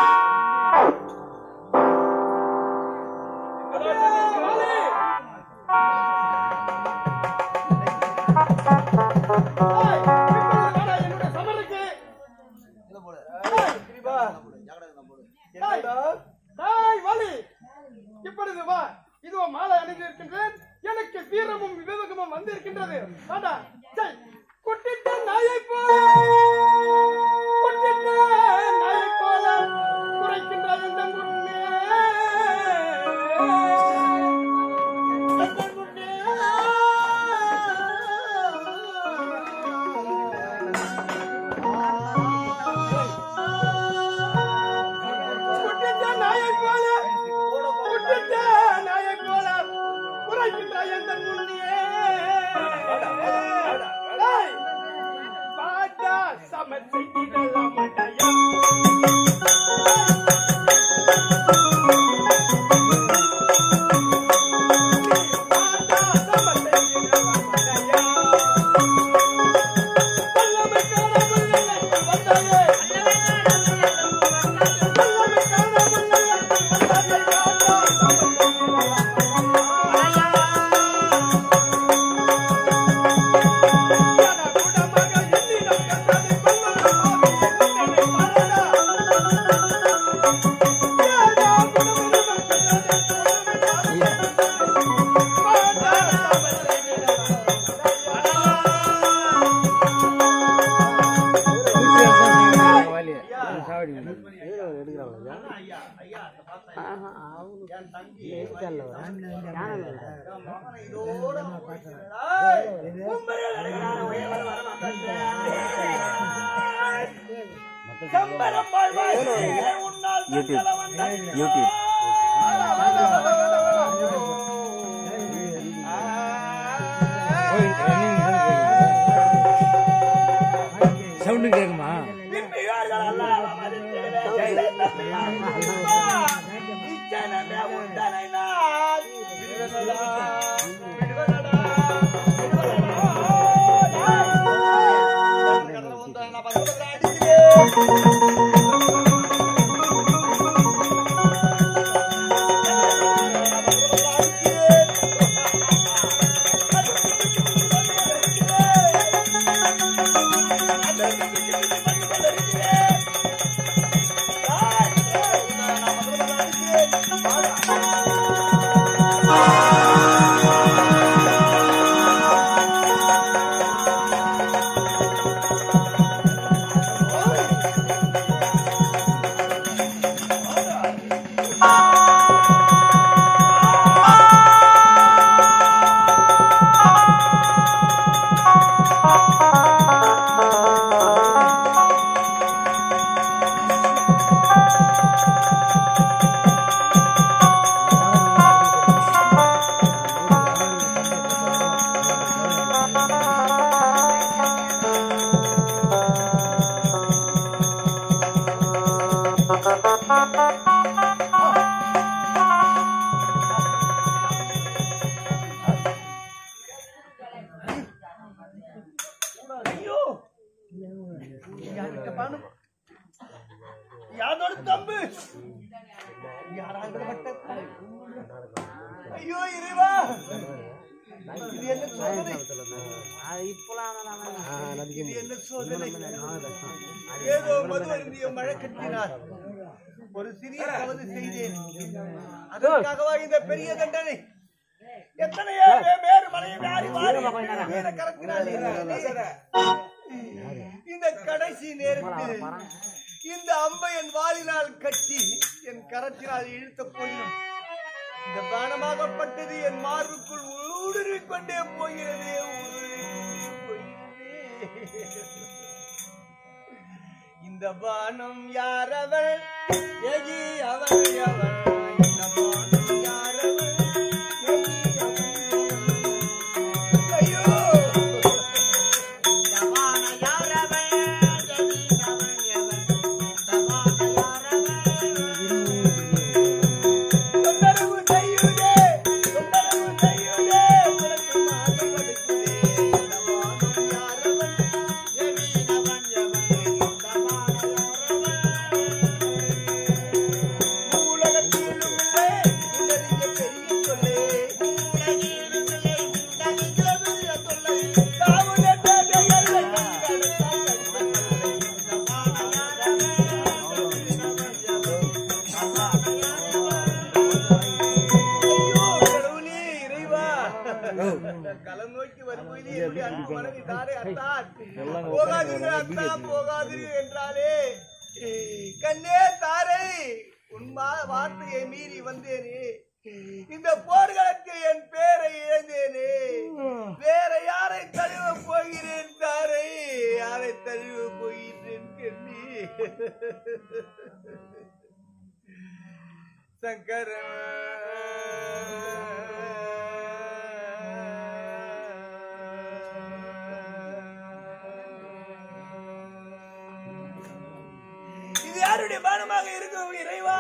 இப்பொழுது வா இதுவோ மாலை அணிந்திருக்கின்றேன் எனக்கு வீரமும் விவேகமும் வந்திருக்கின்றது வாடா செய் குட்டிட்ட நாயை போல குட்டிட்ட நாயை போல குறைக்கின்ற இந்த முன்னே இந்த முன்னே. குட்டிட்ட நாயை போல குட்டிட்ட நாயை போல குறைக்கின்ற இந்த முன்னே ஏய், பாட்டா சமச்செய்திடலாம் மாட்டாயா யூடியூப் யூடியூப் சவுண்டு கேக்குமா யாதொரு தம்பு ஐயோ இறைவா இது என்ன சோதனை இது என்ன சோதனை ஏதோ மது அருந்திய மழை கட்டினார் ஒரு சிறிய தவறு செய்தேன் அதற்காகவா இந்த பெரிய தண்டனை எத்தனையோ வே- வேறு மலையை வாரி வாரி வீர கரத்தினால் நீர் இந்த கடைசி நேரத்தில் இந்த அம்பை என் வாளினால் கட்டி என் கரத்தினால் இழுத்த போயினும் இந்த பானமாகப்பட்டது என் மார்புக்குள் ஊடுருவிக் கொண்டே போகிறது ஊடுருவி போகிறது. இந்த பானம் யாரவள் எகி அவள் எவள் இந்த பானம் யாரவள் எகி அவள் ஐயோ தொந்தரவு செய்யுதே தொந்தரவு செய்யுதே உனக்கு மாறு கொடுக்குதே இந்த வானம் யாரவன் எவனவன் எவன் இந்த வானம் யாரவன் களம் நோக்கி வரும்போது என்னுடைய அன்பு மனைவி தாரே அத்தான் போகாதீர்கள் அத்தா போகாதீர்கள் என்றாலே கண்ணே தாரை உன் மா- வார்த்தையை மீறி வந்தேனே இந்த போர்க்களத்தில் என் பேரை இழந்தேனே வேற யாரை தழுவ போகிறேன் தாரை யாரை தழுவ போகிறேன் கண்ணி இது யாருடைய பானமாக இருக்கும் இறைவா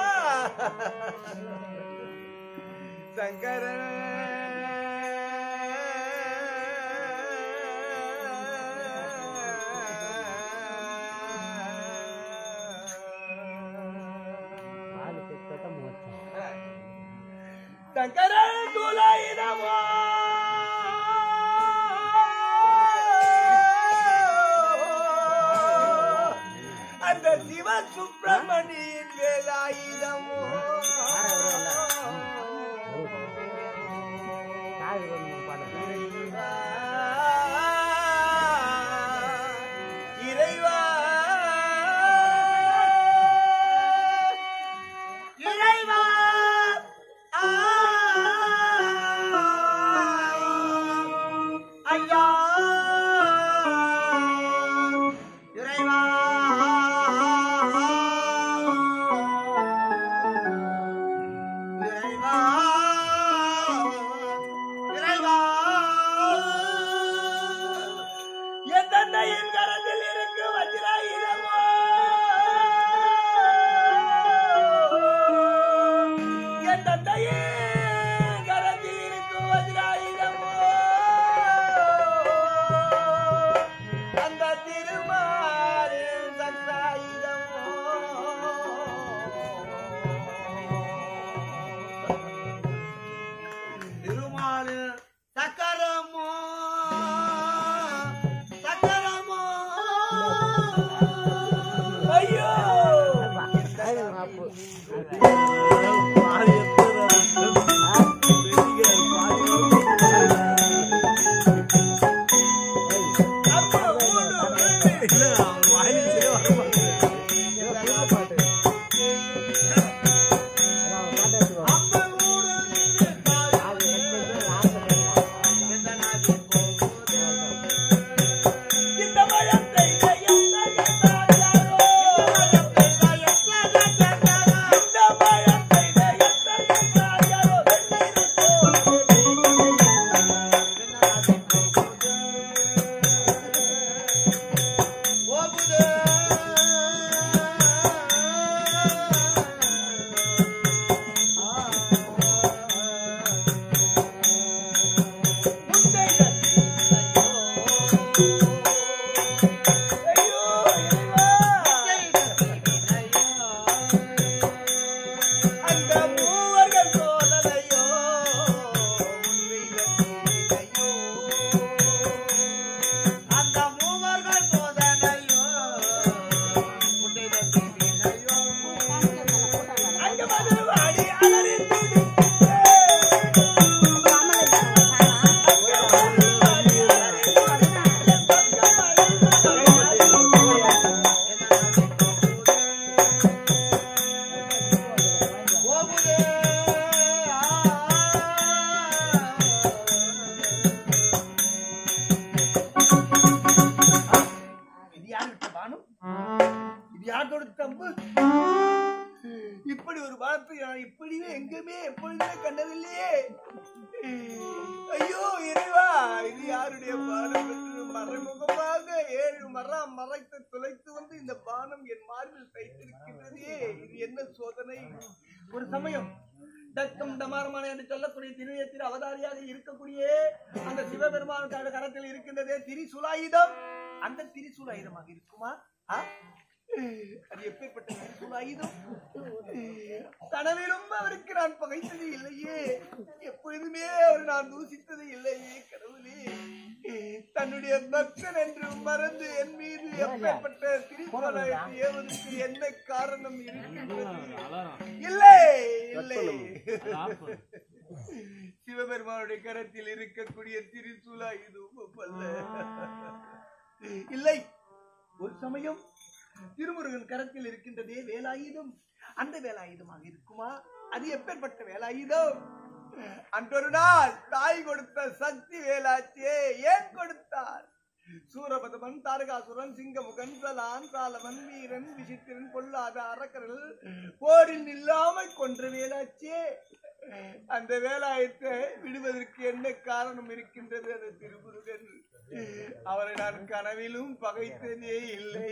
சங்கரன் துலாயுதமோ அந்த சிவ சுப்பிரமணியின் வேலாயுதமோ இறைவா இறைவா ஆ, ஐயா இறைவா இறைவா இறைவா என் தந்தையின் கரத்தில் இருக்கு வஜ்ராயுதமோ என் தந்தையின் கரத்தில் இருக்கு வஜ்ராயுதமோ அந்த திருமாலின் சக்கராயுதமோ திருமாலு சக்கரமோ சக்கரமோ ஐயோ அப்ப ஊடு அப்ப ஊடு இந்த மழம் செய்த எந்த எந்தாரோ இந்த மழம் செய்த எந்த எந்தாரோ அந்த மூவர்கள் சோதனையோ அந்த மூவர்கள் சோதனையோ அங்க மதுவாடி அலறி இது யார் விட்ட பானம் இது யார் தொடுத்த தம்பு இப்படி ஒரு பானத்தை நான் இப்படியே எங்குமே எப்பொழுதுமே கண்டதில்லையே ஐயோ இறைவா இது யாருடைய பானம் என்று மறைமுகமாக ஏழு மரம் மறைத்து துளைத்து வந்து இந்த பானம் என் மார்பில் தைத்திருக்கின்றதே இது என்ன சோதனை ஒரு சமயம் தக்கம் டமாரமான என்று சொல்லக்கூடிய திருவியத்தில் அவதாரியாக இருக்கக்கூடிய அந்த சிவபெருமான கரத்தில் இருக்கின்றதே திரிசுலாயுதம் அந்த திரிசுலாயுதமாக இருக்குமா ஆ? அது எப்பேற்பட்ட திரிசுலாயுதம் கனவிலும் அவருக்கு நான் பகைத்தது இல்லையே எப்பொழுதுமே அவர் நான் தூசித்தது இல்லையே கடவுளே தன்னுடைய பக்தன் என்று மறந்து என் மீது எப்பேற்பட்ட திரிசுலாயுதத்தை ஏவதற்கு என்ன காரணம் இருக்கின்றது இல்லை இல்லை சிவபெருமானுடைய கரத்தில் இருக்கக்கூடிய திரிசூலா இதுவும் அல்ல இல்லை ஒரு சமயம் திருமுருகன் கரத்தில் இருக்கின்றதே வேலாயுதம் அந்த வேலாயுதமாக இருக்குமா அது எப்பேற்பட்ட வேலாயுதம் அன்றொரு நாள் தாய் கொடுத்த சக்தி வேலாச்சே ஏன் கொடுத்தார் சூரபதமன் தாரகாசுரன் சிங்கமுகன் சலான் சாலவன் வீரன் விசித்திரன் பொல்லாத அரக்கர்கள் போரில் நில்லாமல் கொன்ற வேலாச்சே அந்த வேலாயத்தை விடுவதற்கு என்ன காரணம் இருக்கின்றது அந்த திருமுருகன் அவரை நான் கனவிலும் பகைத்ததே இல்லை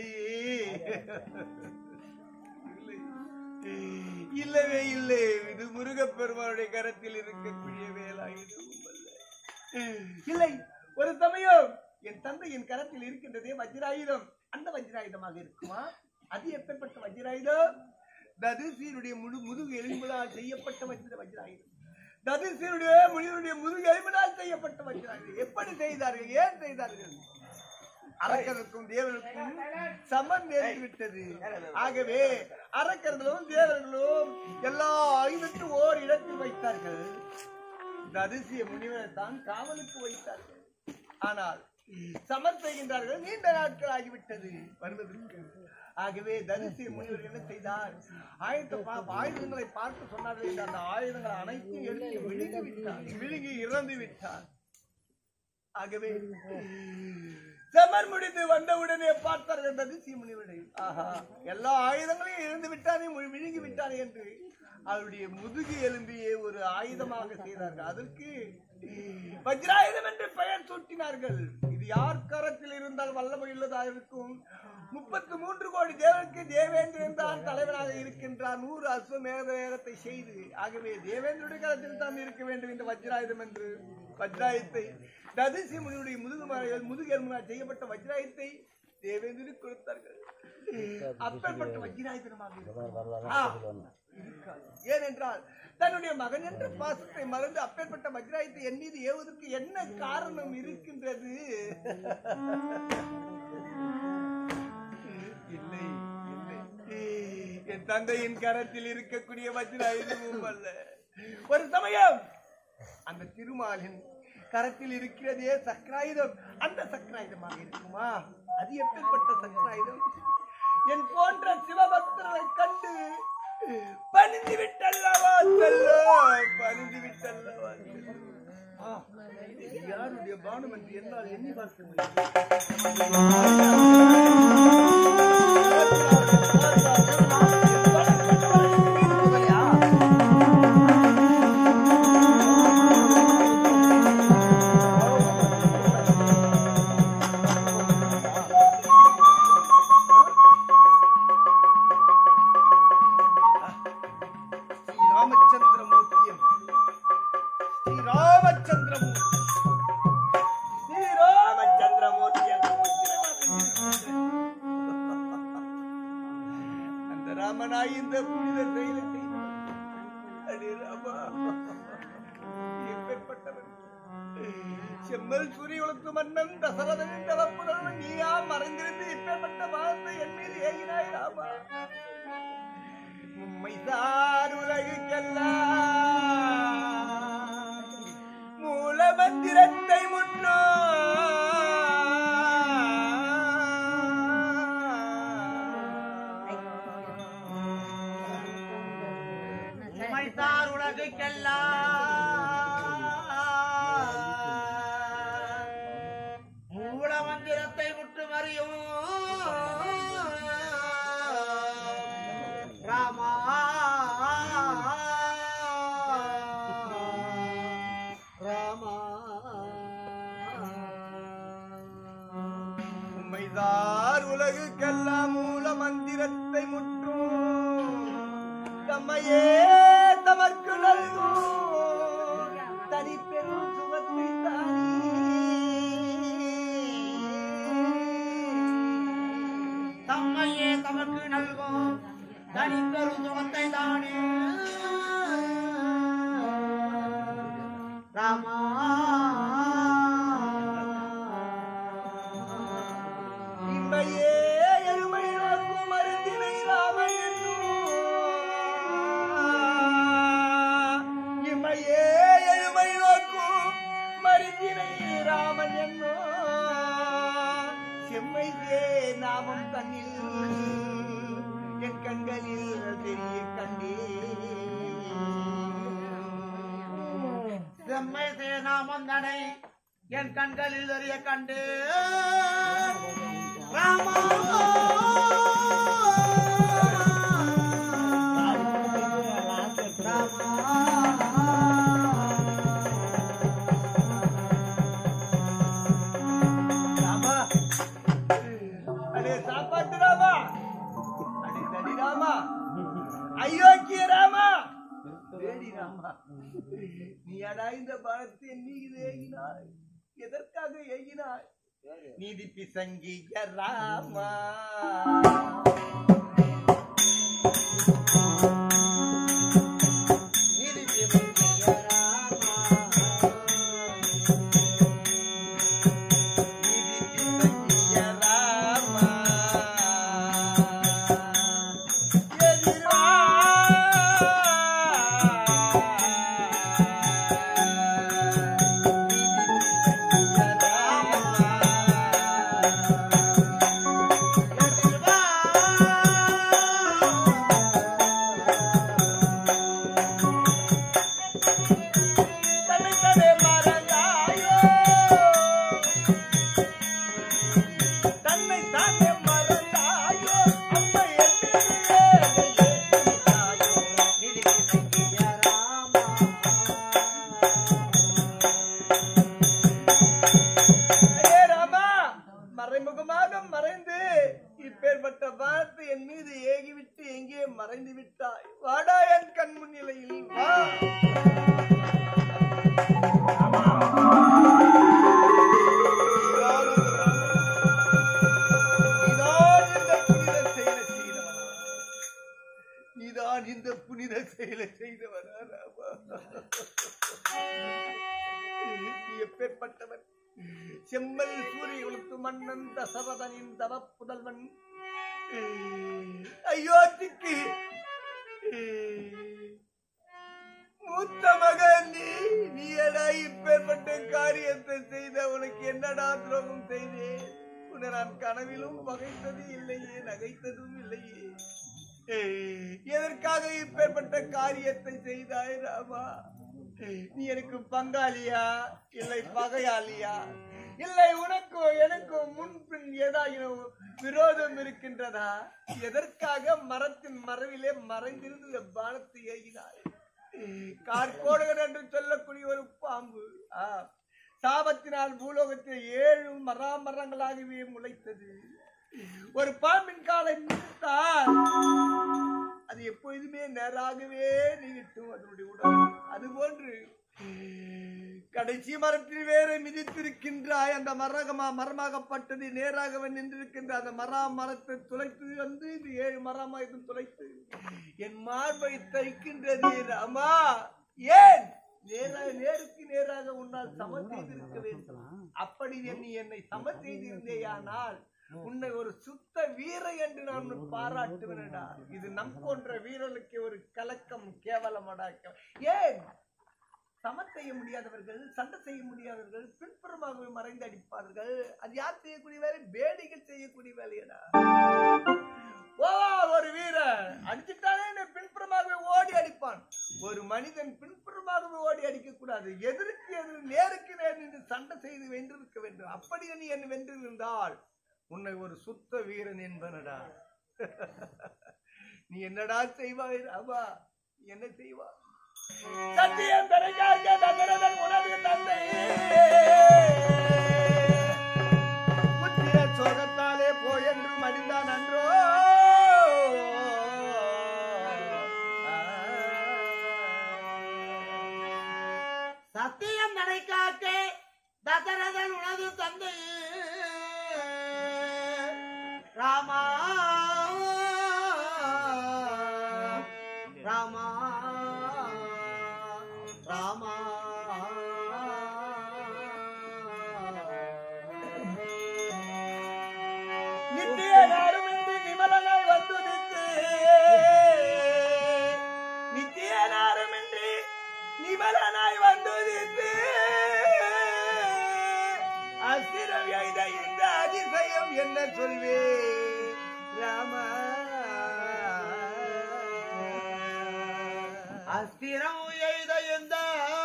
இல்லை. இல்லவே இல்லை இது முருகப்பெருமானுடைய கரத்தில் இருக்கக்கூடிய வேலாயுதமும் அல்ல இல்லை ஒரு சமயம் என் தந்தை என் கரத்தில் இருக்கின்றதே வஜ்ராயுதம் அந்த வஜ்ராயுதமாக இருக்குமா அது எப்பேற்பட்ட வஜ்ராயுதம் ததுசீனுடைய முழு முதுகு எலும்புகளால் செய்யப்பட்ட வஜ்ர வஜ்ராயுதம் ததுசீனுடைய முனிவருடைய முதுகு எலும்பினால் செய்யப்பட்ட வஜ்ராயுதம் எப்படி செய்தார்கள் ஏன் செய்தார்கள் அரக்கருக்கும் தேவனுக்கும் சமம் நேர்ந்து விட்டது ஆகவே அரக்கர்களும் தேவர்களும் எல்லா ஆயுதத்தையும் ஓர் இடத்தில் வைத்தார்கள் இந்த அதிசய முனிவரை தான் காவலுக்கு வைத்தார்கள் ஆனால் சமர் செய்கின்றார்கள் நீண்ட நாட்கள் ஆகிவிட்டது வருவதற்கு ஆகவே தரிசிய முனிவர் என்ன செய்தார் ஆயுத பா- ஆயுதங்களை பார்த்து சொன்னார்கள் என்று அந்த ஆயுதங்கள் அனைத்தையும் எடுத்து விழுங்கி விட்டார் விழுங்கி இறந்து விட்டார் ஆகவே செமர் முடிந்து வந்தவுடனே பார்த்தார்கள் தரிசிய முனிவரை ஆஹா எல்லா ஆயுதங்களையும் இழந்து விட்டானே மு- விழுங்கி விட்டானே என்று அவருடைய முதுகு எலும்பியே ஒரு ஆயுதமாக செய்தார்கள் அதற்கு வஜ்ராயுதம் என்று பெயர் சூட்டினார்கள் இது யார் கரத்தில் இருந்தால் வல்லமை உள்ளதாக இருக்கும் முப்பத்து மூன்று கோடி தேவனுக்கு தேவேந்திரன் தான் தலைவனாக இருக்கின்றார் நூறு அஸ்வமேத வேகத்தை செய்து ஆகவே தேவேந்திரனுடைய கரத்தில் தான் இருக்க வேண்டும் இந்த வஜ்ராயுதம் என்று வஜ்ராயத்தை ததிசி முனியுடைய முதுகு ம- முதுகெலும்பினால் செய்யப்பட்ட வஜ்ராயத்தை தேவேந்திரனுக்கு கொடுத்தார்கள் அப்பேற்பட்ட வஜ்ராயுதமாக இருக்கும். ஆ, இருக்காது. ஏனென்றால் தன்னுடைய மகன் என்ற பாசத்தை மறந்து அப்பேற்பட்ட வஜ்ராயத்தை என் மீது ஏவுவதற்கு என்ன காரணம் இருக்கின்றது இல்லை இல்லை என் தந்தையின் கரத்தில் இருக்கக்கூடிய வஜ்ராயுதமும் அல்ல ஒரு சமயம் அந்த திருமாலின் கரத்தில் இருக்கிறதே சக்கராயுதம் அந்த சக்கராயுதமாக இருக்குமா அது எப்பேற்பட்ட சக்கராயுதம் என் போன்ற சிவபக்தர்களை கண்டு பணிந்து விட்டல்லவா செல்லோ பணிந்து விட்டல்லவா செல்லோ. ஆ, இது யாருடைய பானம் என்று என்னால் எண்ணி பார்க்க முடியும் ஸ்ரீராமச்சந்திரமூர்த்தியம் ஸ்ரீராமச்சந்திரமூர்த்தி ஸ்ரீராமச்சந்திரமூர்த்தி என்று அந்த ராமனாய் இந்த புனித செயலை செய்தவர். அடே ராமா எப்பேற்பட்டவன் செம்மல் சூரியனுக்கு மன்னன் தசரதன் தவப்புடன் நீயா மறைந்திருந்து இப்பேற்பட்ட வார்த்தை என் மீது ஏகினாய் ராமா உம்மைதான் உலகுக்கெல்லாம் மூல மந்திரத்தை முன்னோ உமைத்தார் உலகுக்கெல்லாம் மூல மந்திரத்தை முற்று மறியும் ராமா ராமா உம்மைதார் உலகுக்கெல்லாம் மூல மந்திரத்தை முற்றும் தம்மையே தமக்கு நல்கும் தனி பெரும் சுகத்தை தம்மையே தமக்கு நல்கும் தனி பெரும் சுகத்தை தானே ராமா இம்மையே எருமை நோக்கும் மருந்தினை ராமன் என்னும். இம்மையே எருமை நோக்கும் ராமன் என்னோ செம்மை நாமம் தன்னில் என் கண்களில் தெரிய கண்டே செம்மை சேனாமம் தனை என் கண்களில் தெரிய கண்டு ராமா ராமா அடே சாப்பாட்டு ராமா அடே தடி ராமா அயோக்கிய ராமா வேடி ராமா நீ அடா இந்த பணத்தை என் மீது ஏகினாய் எதற்காக ஏகினாய் நீதி பிசங்கிய ராமா நீதி பிசங்கிய ராமா தன்னை தானே மறந்தாயோ அப்ப ராமா மறைமுகமாக மறைந்து இப்பேற்பட்ட வார்த்தை என் மீது ஏகிவிட்டு எங்கே மறைந்து விட்டாய் வாடா என் கண் முன்னிலையில் வா நீதான் இந்த புனித செயலை செய்தவனா? நீதான் இந்த புனித செயலை செய்தவனா ராமா? நீ எப்பேற்பட்டவன் செம்மல் சூரிய உளுத்து மன்னன் தசரதனின் தவ புதல்வன் அயோத்திக்கு மூத்த மகன் நீ நீ எடா இப்பேற்பட்ட காரியத்தை செய்த உனக்கு என்னடா துரோகம் செய்தேன் உன்னை நான் கனவிலும் பகைத்தது இல்லையே நகைத்ததும் இல்லையே ஏய், எதற்காக இப்பேற்பட்ட காரியத்தை செய்தாய் ராமா நீ எனக்கு பங்காளியா இல்லை பகையாளியா இல்லை உனக்கும் எனக்கும் முன்பின் ஏதாயினும் விரோதம் இருக்கின்றதா எதற்காக மரத்தின் மறைவிலே மறைந்திருந்து இந்த பானத்தை ஏகினாய் கார்கோடகன் என்று சொல்லக்கூடிய ஒரு பாம்பு ஆ, சாபத்தினால் பூலோகத்தில் ஏழு மராமரங்களாகவே முளைத்தது ஒரு பாம்பின் காலை மிதித்தால் அது எப்பொழுதுமே நேராகவே நீட்டும் அதனுடைய உடல் அதுபோன்று கடைசி மரத்தில் வேற மிதித்திருக்கின்றாய் அந்த மரகமா மரமாகப்பட்டது நேராகவே நின்றிருக்கின்ற அந்த மரா மரத்தை துளைத்து வந்து இது ஏழு மரமா இது துளைத்து என் மார்பை தைக்கின்றது ராமா ஏன் நேராக நேருக்கு நேராக உன்னால் சம செய்திருக்க வேண்டும் அப்படி நீ என்னை சம செய்திருந்தேயானால் உன்னை ஒரு சுத்த வீர என்று நான் உன்னை பாராட்டுவேனடா இது நம் போன்ற வீரர்களுக்கு ஒரு கலக்கம் கேவலமடா கே- ஏன் சம செய்ய முடியாதவர்கள் சண்டை செய்ய முடியாதவர்கள் பின்புறமாக மறைந்து அடிப்பார்கள் அது யார் செய்யக்கூடிய வேலை பேடிகள் செய்யக்கூடிய வேலையடா போவா ஒரு வீரன் அடிச்சுட்டானே என்னை பின்புறமாகவே ஓடி அடிப்பான் ஒரு மனிதன் பின்புறமாகவே ஓடி அடிக்க கூடாது எதிர்க்கு எதிர் நேருக்கு நேர் நின்று சண்டை செய்து வென்றிருக்க வேண்டும் அப்படி நீ என்னை வென்றிருந்தால் உன்னை ஒரு சுத்த வீரன் என்பனடா நீ என்னடா செய்வாய் ராமா நீ என்ன செய்வாய் சத்தியம் தரைக்காக தகரதன் உனது தந்தை புத்திர சோகத்தாலே போய் என்று மடிந்தான் அன்றோ சத்தியம் நடை காக்க தசரதன் உனது தந்தை ராமா ராமா ராமா நித்திய நாருமின்றி நிமலனாய் வந்துதித்து நித்திய நாருமின்றி நிமலனாய் வந்துதித்து அசிரம் எய்த இந்த அதிசயம் என்ன சொல்வே ராமா அஸ்திரம் எய்த எந்த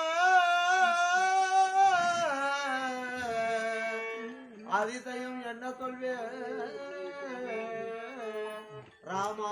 அதிசயம் என்ன சொல்வே ராமா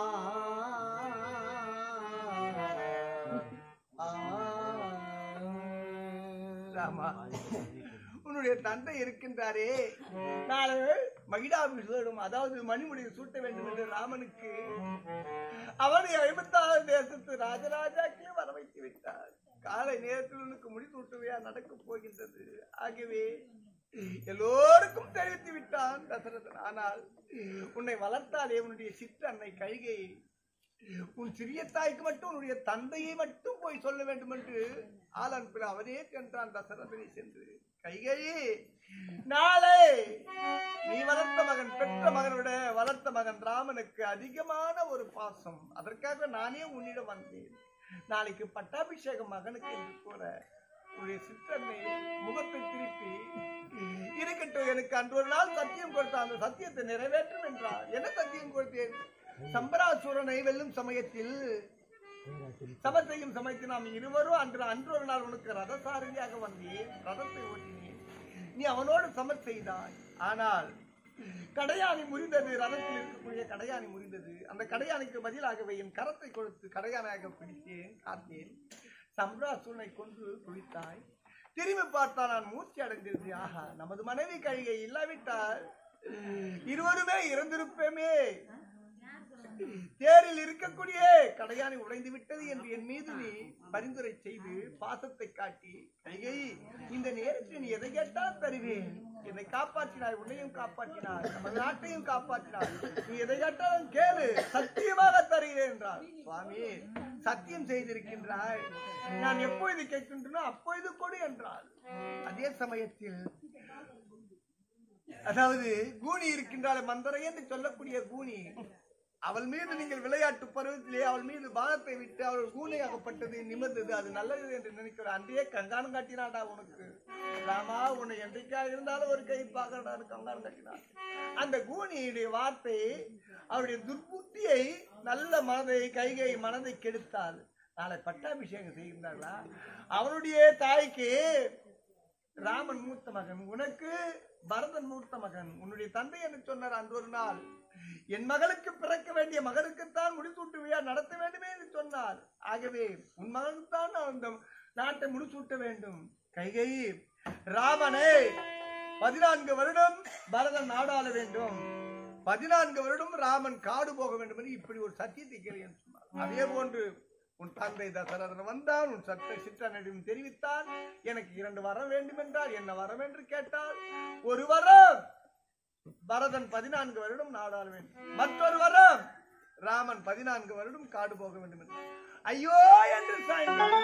ராமா உன்னுடைய தந்தை இருக்கின்றாரே நாளை மகிடாபிஷேகம் அதாவது மணிமுடியை சூட்ட வேண்டும் என்று ராமனுக்கு அவனை ஐம்பத்தாறு தேசத்து ராஜராஜாக்கே வர வைத்து விட்டார் காலை நேரத்தில் உனக்கு முடி சூட்டுவையா நடக்கப் போகின்றது ஆகவே எல்லோருக்கும் தெரிவித்து விட்டான் தசரதன் ஆனால் உன்னை வளர்த்தாலே உன்னுடைய சிற்றன்னை கைகை உன் சிறிய தாய்க்கு மட்டும் உன்னுடைய தந்தையை மட்டும் போய் சொல்ல வேண்டும் என்று ஆலன் பிற அவரே சென்றான் தசரதனை சென்று கைகையே நாளை நீ வளர்த்த மகன் பெற்ற மகனை விட வளர்த்த மகன் ராமனுக்கு அதிகமான ஒரு பாசம் அதற்காக நானே உன்னிடம் வந்தேன் நாளைக்கு பட்டாபிஷேகம் மகனுக்கு என்று கூற உன்னுடைய சித்தன்னை முகத்தை திருப்பி இருக்கட்டும் எனக்கு அன்று ஒரு நாள் சத்தியம் கொடுத்த அந்த சத்தியத்தை நிறைவேற்றும் என்றார் என்ன சத்தியம் கொடுத்தேன் சம்பராசூரனை வெல்லும் சமயத்தில் சமத்தையும் சமைத்து நாம் இருவரும் அன்று அன்று ஒரு நாள் உனக்கு ரதசாரதியாக வந்தேன் ரதத்தை ஓட்டினேன் நீ அவனோடு சமர் செய்தாய் ஆனால் கடையாணி முறிந்தது ரதத்தில் இருக்கக்கூடிய கடையாணி முறிந்தது அந்த கடையாணிக்கு பதிலாகவே என் கரத்தை கொடுத்து கடையானாக பிடித்தேன் காத்தேன் சம்ராசூரனை கொன்று குளித்தாய் திரும்பி பார்த்தா நான் மூச்சு அடைந்திருந்தே ஆஹா நமது மனைவி கழிகை இல்லாவிட்டால் இருவருமே இறந்திருப்பேமே தேரில் இருக்கக்கூடிய கடையானை உடைந்து விட்டது என்று என் மீது நீ பரிந்துரை செய்து பாசத்தை காட்டி கைகை இந்த நேரத்தில் நீ எதை கேட்டால் தருவேன் என்னை காப்பாற்றினாய் உன்னையும் காப்பாற்றினாய் நமது நாட்டையும் காப்பாற்றினாய் நீ எதை கேட்டாலும் கேளு சத்தியமாக தருகிறேன் என்றார் சுவாமி சத்தியம் செய்திருக்கின்றாய் நான் எப்பொழுது கேட்கின்றனோ அப்பொழுது கொடு என்றார் அதே சமயத்தில் அதாவது கூனி இருக்கின்றாளே மந்தரை என்று சொல்லக்கூடிய கூனி அவள் மீது நீங்கள் விளையாட்டு பருவத்திலே அவள் மீது பானத்தை விட்டு அவள் கூனையாகப்பட்டது நிமிர்ந்தது அது நல்லது என்று நினைக்கிற அன்றையே கங்கானம் காட்டினாடா உனக்கு ராமா உன்னை என்றைக்கா இருந்தாலும் ஒரு கை பார்க்கறாரு கங்கானம் காட்டினார் அந்த கூனியுடைய வார்த்தை அவருடைய துர்புத்தியை நல்ல மனதை கைகை மனதை கெடுத்தாள் நாளை பட்டாபிஷேகம் செய்கின்றார்களா அவனுடைய தாய்க்கு ராமன் மூத்த மகன் உனக்கு பரதன் மூத்த மகன் உன்னுடைய தந்தை என்று சொன்னார் அன்று ஒரு நாள் என் மகளுக்கு பிறக்க வேண்டிய மகனுக்குத்தான் முடிசூட்டு விழா நடத்த வேண்டுமே என்று சொன்னார் ஆகவே உன் மகனுக்குத்தான் நான் அந்த நாட்டை முடிசூட்ட வேண்டும் கைகை ராமனே பதினான்கு வருடம் பரதன் நாடாள வேண்டும் பதினான்கு வருடம் ராமன் காடு போக வேண்டும் என்று இப்படி ஒரு சத்தியத்தை கேளு என்று சொன்னார் அதே போன்று உன் தந்தை தசரதன் வந்தான் உன் சட்ட சிற்றனிடம் தெரிவித்தான் எனக்கு இரண்டு வரம் வேண்டும் என்றார் என்ன வரம் என்று கேட்டால் ஒரு வரம் பரதன் பதினான்கு வருடம் நாடாள வேண்டும் மற்றொரு வரம் ராமன் பதினான்கு வருடம் காடு போக வேண்டும் என்று ஐயோ என்று சாய்ந்தார்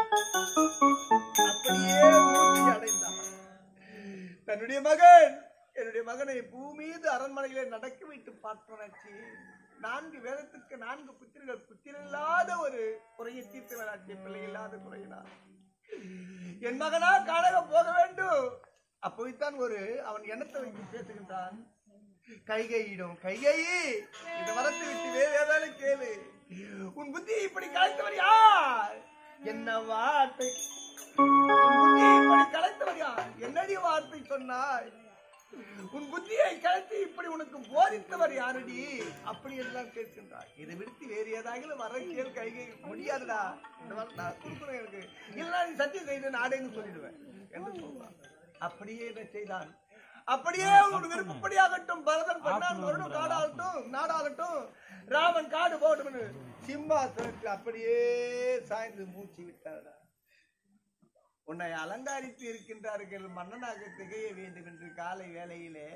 அப்படியே மூர்த்தி அடைந்தார் தன்னுடைய மகன் என்னுடைய மகனை பூமீது அரண்மனையிலே நடக்க வைத்து பார்த்தனாச்சு நான்கு வேதத்துக்கு நான்கு புத்திரர்கள் புத்திரில்லாத ஒரு குறையை தீர்த்து வேணாச்சு பிள்ளை இல்லாத குறையினார் என் மகனா காணக போக வேண்டும் அப்போய்தான் ஒரு அவன் எண்ணத்தை வைத்து பேசுகின்றான் கைகையிடும் கைகை இந்த வரத்தை விட்டு வேறு ஏதாவது கேளு உன் புத்தி இப்படி கலைத்தவர் யார் என்ன வார்த்தை உன் புத்தியை இப்படி கலைத்தவர் யார் என்னடி வார்த்தை சொன்னாய் உன் புத்தியை கலைத்து இப்படி உனக்கு போதித்தவர் யாரடி அப்படி எல்லாம் கேட்கின்றார் இதை விடுத்து வேறு ஏதாவது வர கேள் கைகை முடியாதுடா இந்த வரம் நான் கொடுக்குறேன் எனக்கு இல்லைன்னா நீ சத்தியம் செய்து நாடேன்னு சொல்லிடுவேன் என்று சொல்றான் அப்படியே இதை செய்தான் அப்படியே உன் விருப்பப்படியாகட்டும் பரதன் பன்னான் வருடம் காடாகட்டும் நாடாகட்டும் ராமன் காடு போகட்டும் சிம்மாசனத்தில் அப்படியே சாய்ந்து மூச்சு விட்டார் உன்னை அலங்காரித்து இருக்கின்றார்கள் மன்னனாக திகைய வேண்டும் என்று காலை வேளையிலே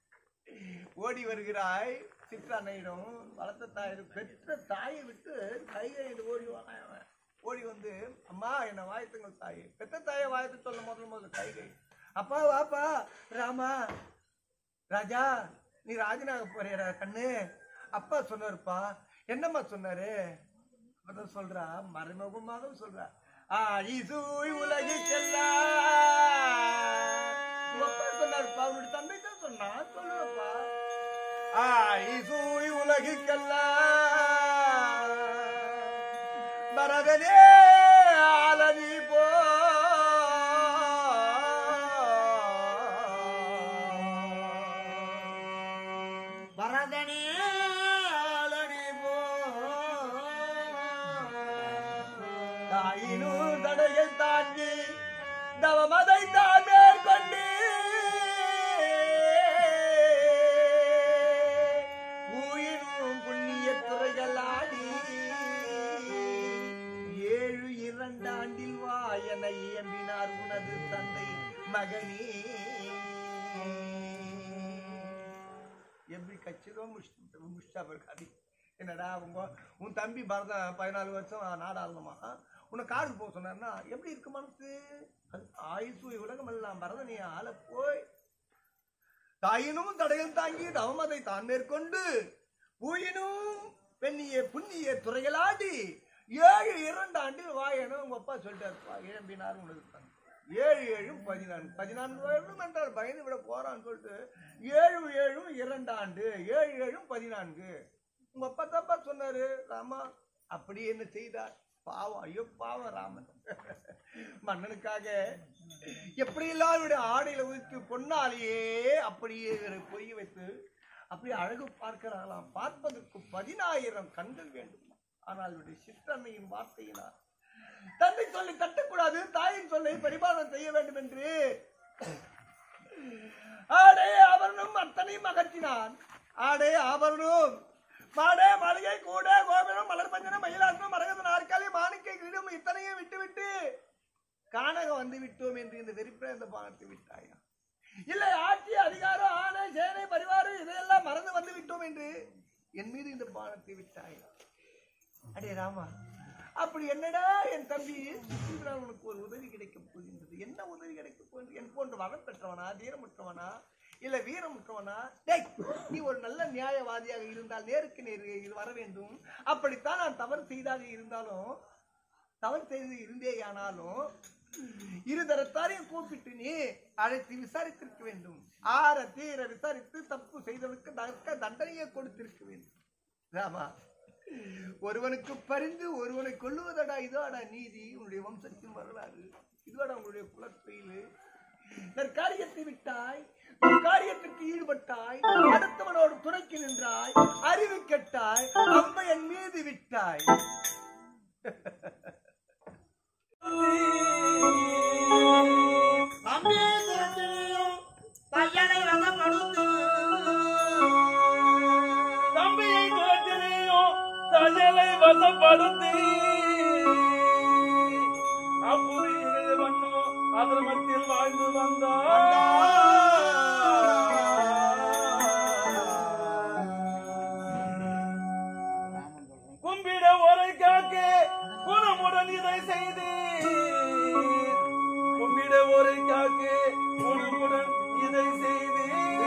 ஓடி வருகிறாய் சிற்றன்னையிடம் வளர்த்த தாயிடம் பெற்ற தாயை விட்டு கைகையில் ஓடி வரான் அவன். ஓடி வந்து அம்மா என்ன வாயத்துங்கள் தாய் பெற்ற தாயை வாயத்து சொல்ல முதல்ல முதல்ல கைகை அப்பா வாப்பா ராமா ராஜா நீ ராஜனாக போறியடா கண்ணு அப்பா சொன்னாருப்பா என்னம்மா சொன்னாரு அதான் சொல்றா மறைமுகமாக சொல்றா ஆழிசூய் உலகிற்கெல்லாம் உங்க அப்பா சொன்னாரு சொன்னாருப்பா அவனுடைய தந்தை தான் சொன்னான் சொல்லுவப்பா ஆயிசூய் உலகுக்கெல்லாம் பரதனே ஆலனி போ பரதனே ஆலனி போ தாயினும் தடையை தாண்டி தவமதை தான் மேற்கொண்டு ஊயினும் புண்ணிய துறைகளாடி ஏழு இரண்டாண்டில் வா என இயம்பினார் உனது தந்தை மகனே எப்படி கச்சிதம் முடிச்சு முடிச்சா இருக்காது என்னடா அவங்க உன் தம்பி பரதன் பதினாலு வருஷம் நாடாளணுமா உன்னை காருக்கு போக சொன்னார்னா எப்படி இருக்கு மனசு அது ஆயுசு உலகம் எல்லாம் பரதனை ஆள போய் தாயினும் தடையில் தாங்கி தவமதை தான் மேற்கொண்டு பூயினும் பெண்ணிய புண்ணிய துறைகளாடி ஏழு இரண்டு ஆண்டில் வாயனும் உங்க அப்பா சொல்லிட்டாருப்பா இழம்பினார் உனது தந்தை ஏழு ஏழும் பதினான்கு பதினான்கு வருடம் என்றால் பயந்து விட போறான்னு சொல்லிட்டு ஏழு ஏழும் இரண்டு ஆண்டு ஏழு ஏழும் பதினான்கு உங்க அப்பா தப்பா சொன்னாரு ராமா அப்படி என்ன செய்தார் பாவம் ஐயோ பாவம் ராமன் மன்னனுக்காக எப்படியெல்லாம் இவருடைய ஆடையில உதித்து பொன்னாலேயே அப்படியே இவரை பொய் வைத்து அப்படி அழகு பார்க்கிறார்களாம் பார்ப்பதற்கு பதினாயிரம் கண்கள் வேண்டும் ஆனால் இவருடைய சிற்றன்னையின் வார்த்தையினார் தந்தை சொல்லி தட்டக்கூடாது தாயின் சொல்லை பரிபாலனம் செய்ய வேண்டும் என்று ஆடே ஆபரணம் அத்தனையும் அகற்றினான் ஆடே ஆபரணம் மாடே மளிகை கூட கோபுரம் மலர் பஞ்சனம் மயிலாசனம் மரகத நாற்காலி மாணிக்கை கிரீடம் இத்தனையும் விட்டு விட்டு கானகம் வந்து விட்டோம் என்று இந்த வெறுப்பில் இந்த பானத்தை விட்டாயா இல்லை ஆட்சி அதிகாரம் ஆணை சேனை பரிவாரம் இதையெல்லாம் மறந்து வந்து விட்டோம் என்று என் மீது இந்த பானத்தை விட்டாயா அடே ராமா அப்படி என்னடா என் தம்பி சுசீந்திரன் உனக்கு ஒரு உதவி கிடைக்கப் போகின்றது என்ன உதவி கிடைக்கப் போகின்றது என் போன்ற வரம் பெற்றவனா தீரமுற்றவனா இல்ல வீரமுற்றவனா டேய் நீ ஒரு நல்ல நியாயவாதியாக இருந்தால் நேருக்கு நேர் இது வர வேண்டும் அப்படித்தான் நான் தவறு செய்தாக இருந்தாலும் தவறு செய்து இருந்தேயானாலும் இருதரத்தாரையும் கூப்பிட்டு நீ அழைத்து விசாரித்திருக்க வேண்டும் ஆற தீர விசாரித்து தப்பு செய்தவனுக்கு தக்க தண்டனையை கொடுத்திருக்க வேண்டும் ராமா ஒருவனுக்கு பரிந்து ஒருவனை கொல்லுவதடா இதோடா நீதி உன்னுடைய வம்சத்தின் வரலாறு இதுவாடா உன்னுடைய குலத்தொழில் நற்காரியத்தை விட்டாய் உன் காரியத்திற்கு ஈடுபட்டாய் அடுத்தவனோடு துணைக்கு நின்றாய் அறிவு கெட்டாய் அம்பை என் மீது விட்டாய் அம்பே திறத்தினியும் தையலை வசம் கொடுத்து தம்பியை துரத்தினையோ தஜலை வசப்படுத்தி அப்புறி இளையவண்ணோ அதிரமத்தில் வாழ்ந்து வந்தார் கும்பிட ஒரை காக்க குணமுடன் இதை செய்து கும்பிட ஒரை காக்க குணமுடன் இதை செய்து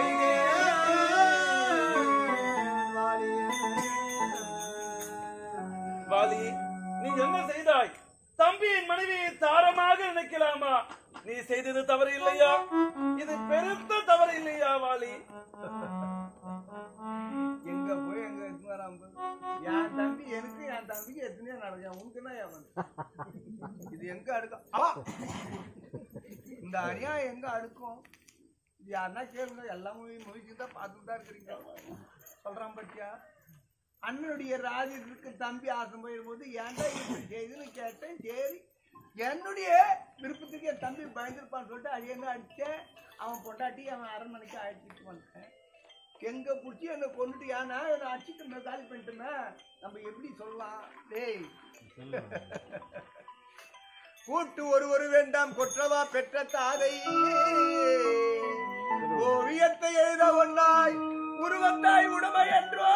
வாலி நீ என்ன செய்தாய் தம்பியின் மனைவியை தாரமாக நினைக்கலாமா நீ செய்தது தவறு இல்லையா இது பெருத்த தவறு இல்லையா வாலி எங்க போய் எங்க இது வராம என் தம்பி எனக்கு என் தம்பிக்கு எத்தனையோ நடக்கும் உனக்கு என்ன ஏன் வந்து? இது எங்க அடுக்கும் ஆ! இந்த அநியாயம் எங்க அடுக்கும் இது யாருன்னா கேளுங்க எல்லா மூவி மூவிக்கு தான் பார்த்துட்டு தான் இருக்கிறீங்க சொல்றான் பத்தியா அண்ணனுடைய ராஜ்யத்துக்கு தம்பி ஆசை போயிடும்போது ஏன்டா இப்படி செய்துன்னு கேட்டேன் சரி என்னுடைய விருப்பத்துக்கு என் தம்பி பயந்துருப்பான்னு சொல்லிட்டு அது என்ன அடிச்சேன் அவன் பொண்டாட்டி அவன் அரண்மனைக்கு அழைச்சிட்டு வந்துட்டேன் எங்க புடிச்சு என்ன கொண்டுட்டு ஏன்னா என்ன அடிச்சுட்டு காலி பண்ணிட்டுனா நம்ம எப்படி சொல்லலாம் டேய் கூட்டு ஒருவர் வேண்டாம் கொற்றவா பெற்ற தாதை ஓவியத்தை எழுத ஒன்னாய் உருவத்தாய் உடமை என்றோ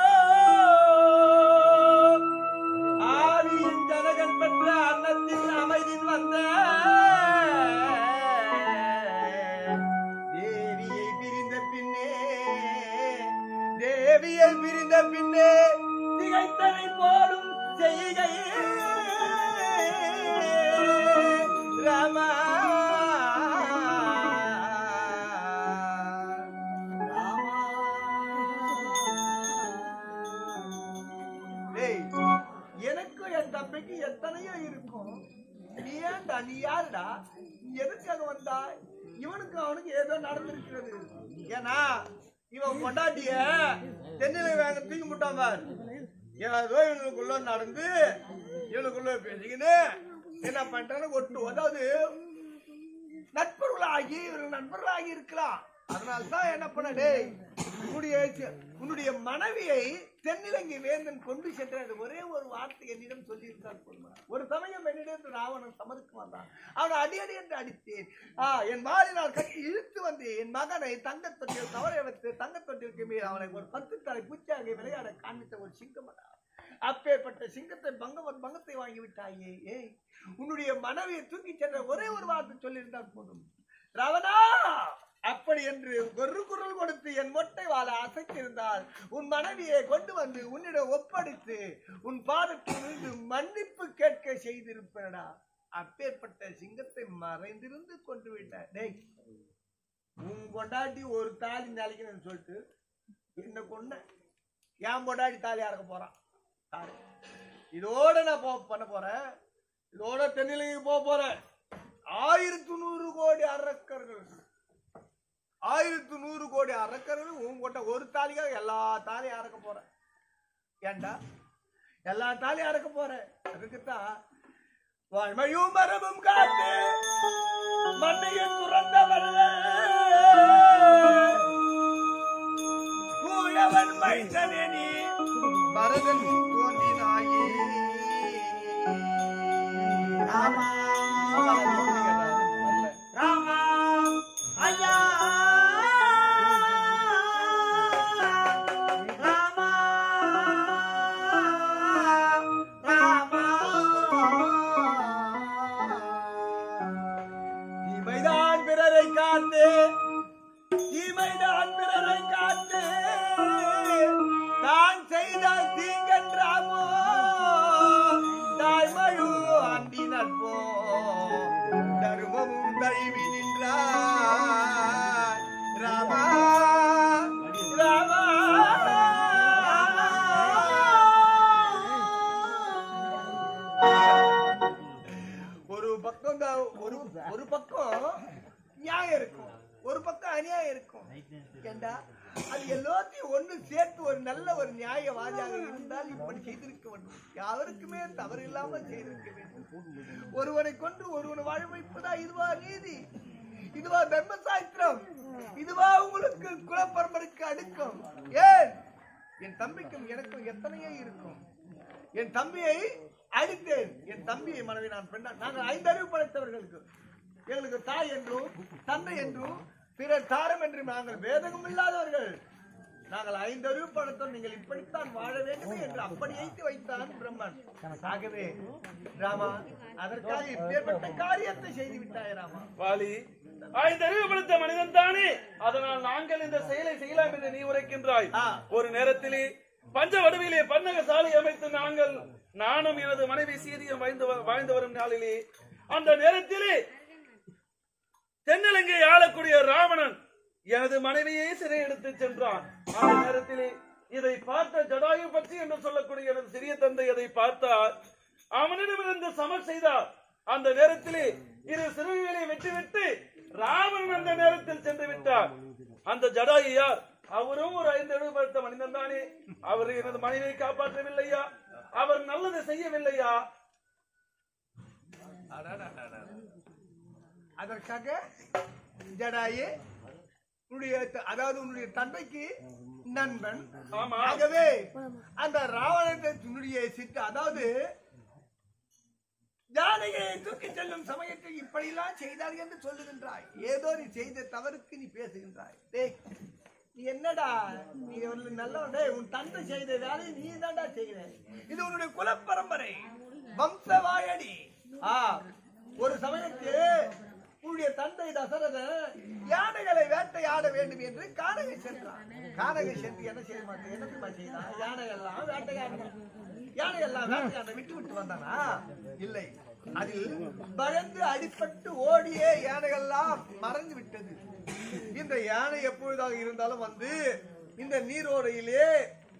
ஆவியின் ஜனகன் பெற்ற அன்னத்தின் அமைதியில் வந்த தேவியை பிரிந்த பின்னே தேவியை பிரிந்த பின்னே திகைத்தனை போலும் செய்கை ராமா தம்பிக்கு எத்தனையோ இருக்கும் நீ ஏன்டா நீ யாருடா நீ எதுக்காக வந்தா இவனுக்கு அவனுக்கு ஏதோ நடந்திருக்கிறது ஏன்னா இவன் கொண்டாட்டிய தென்னிலை வேக தூக்கி முட்டாம ஏதோ இவனுக்குள்ள நடந்து இவனுக்குள்ள பேசிக்கின்னு என்ன பண்றான்னு ஒட்டு அதாவது நட்பர்களாகி இவர்கள் நண்பர்களாகி இருக்கலாம் அதனால தான் என்ன பண்ண டேய் உன்னுடைய உன்னுடைய மனைவியை தென்னிலங்கை வேந்தன் கொண்டு சென்ற ஒரே ஒரு வார்த்தை என்னிடம் சொல்லியிருந்தார் போதுமா ஒரு சமயம் என்னிடம் ராவணன் சமருக்கு வந்தான் அவனை அடி அடி என்று அடித்தேன் ஆ, என் வாளினால் கட்டி இழுத்து வந்து என் மகனை தங்கத் தொட்டில் தவற வைத்து தங்கத் தொட்டிற்கு மேல் அவனை ஒரு பத்து தலை பூச்சியாக விளையாட காண்பித்த ஒரு சிங்கமடா அப்பேற்பட்ட சிங்கத்தை பங்கம் பங்கத்தை வாங்கி விட்டாயே ஏய் உன்னுடைய மனைவியை தூக்கி சென்ற ஒரே ஒரு வார்த்தை சொல்லியிருந்தால் போதும் ராவணா அப்படி என்று ஒரு குரல் கொடுத்து என் மொட்டை வாழ அசைத்திருந்தால் உன் மனைவியை கொண்டு வந்து உன்னிடம் ஒப்படைத்து உன் பாதத்தில் இருந்து மன்னிப்பு கேட்க செய்திருப்பேடா அப்பேற்பட்ட சிங்கத்தை மறைந்திருந்து கொண்டு விட்ட டேய் உன் கொண்டாட்டி ஒரு தாலி நாளைக்குன்னு சொல்லிட்டு என்ன கொன்ன என் பொண்டாட்டி தாலி அறக்க போறான் தாலி. இதோட நான் போ பண்ண போறேன் இதோட தென்னிலைக்கு போக போறேன் ஆயிரத்து நூறு கோடி அரக்கர்கள் ஆயிரத்து நூறு கோடி அரக்கர்கள் உன் கொண்ட ஒரு தாலிக்காக எல்லா தாலியும் அறக்க போறேன் ஏண்டா எல்லா தாலியும் அறக்க போறேன் அதுக்குத்தான் வாழ்மையும் மரபும் காத்து மண்ணையும் துறந்தவர்கள் தூயவன் மைந்தனே நீ பரதன் தோன்றினாயே ராமா ராமா ஐயா ராமா ராமா இமைதான் பிறரை காத்து இமைதான் பிறரை காத்து தான் செய்த தீங்கன்றாமோ தாய்மழு அண்டி நட்போ தர்மமும் தழுவி நின்றார் ராமா ராமா ஒரு பக்கம் தான் ஒரு ஒரு பக்கம் நியாயம் இருக்கும் ஒரு பக்கம் அநியாயம் இருக்கும் ஏண்டா அது எல்லாத்தையும் ஒண்ணு சேர்த்து ஒரு நல்ல ஒரு நியாயவாதியாக இருந்தால் இப்படி செய்திருக்க வேண்டும் யாருக்குமே தவறு இல்லாமல் செய்திருக்க வேண்டும் ஒருவனை கொன்று ஒருவனை வாழ வைப்பதா இதுவா நீதி இதுவா தர்ம சாஸ்திரம் இதுவா உங்களுக்கு குலப்பரம்பரைக்கு அடுக்கம் ஏன் என் தம்பிக்கும் எனக்கும் எத்தனையோ இருக்கும் என் தம்பியை அடித்தேன் என் தம்பியை மனைவி நான் பெண்ணா நாங்கள் ஐந்தறிவு படைத்தவர்களுக்கு எங்களுக்கு தாய் என்றும் தந்தை என்றும் பிறர் தாரம் என்றும் நாங்கள் வேதகம் இல்லாதவர்கள் நாங்கள் ஐந்தறிவு படைத்தோம் நீங்கள் இப்படித்தான் வாழ வேண்டுமே என்று அப்படி வைத்து வைத்தான் பிரம்மன் ஆகவே ராமா அதற்காக இப்பேற்பட்ட காரியத்தை செய்து விட்டாய் ராமா வாலி ஐந்து அறிவுபடுத்த மனிதன் தானே அதனால் நாங்கள் இந்த செயலை செய்யலாம் என்று நீ உரைக்கின்றாய் ஆ. ஒரு நேரத்திலே பஞ்ச வடிவிலே பன்னக சாலை அமைத்து நாங்கள் நானும் எனது மனைவி சீரியம் வாழ்ந்து வ- வாழ்ந்து வரும் நாளிலே அந்த நேரத்திலே தென்னிலங்கை ஆளக்கூடிய ராவணன் எனது மனைவியை சிறை எடுத்து சென்றான் அந்த நேரத்திலே இதை பார்த்த ஜடாயு பற்றி என்று சொல்லக்கூடிய எனது சிறிய தந்தை அதை பார்த்தார் அவனிடமிருந்து சமர் செய்தார் அந்த நேரத்திலே இரு சிறுவிகளை வெட்டிவிட்டு ராவணன் அந்த நேரத்தில் சென்று விட்டார் அந்த ஜடாயு யார் அவரும் ஒரு ஐந்து எழுபடுத்த மனிதன் தானே அவர் எனது மனைவியை காப்பாற்றவில்லையா அவர் நல்லது செய்யவில்லையா அதற்காக ஜடாயு உன்னுடைய த- அதாவது உன்னுடைய தந்தைக்கு நண்பன் ஆமா ஆகவே அந்த ராவணனுடைய சிட்டு அதாவது ஜானகியை தூக்கி செல்லும் சமயத்தில் இப்படியெல்லாம் செய்தார் என்று சொல்லுகின்றாய் ஏதோ நீ செய்த தவறுக்கு நீ பேசுகின்றாய் டேய் நீ என்னடா நீ ஒரு நல்ல டேய் உன் தந்தை செய்த வேலையை நீ தான்டா செய்கிற இது உன்னுடைய குலப்பரம்பரை வம்சவாயடி ஆ ஒரு சமயத்தில் உன்னுடைய தந்தை தசரதன் யானைகளை வேட்டையாட வேண்டும் என்று கானகை சென்றான் கானகை சென்று என்ன செய்ய மாட்டேன் என்ன தெரியுமா செய்தான் யானை எல்லாம் வேட்டையாடணும் யானை எல்லாம் வேட்டையாட விட்டு விட்டு வந்தானா இல்லை அதில் பயந்து அடிபட்டு ஓடியே யானைகள்லாம் மறைந்து விட்டது இந்த யானை எப்பொழுதாக இருந்தாலும் வந்து இந்த நீரோடையிலே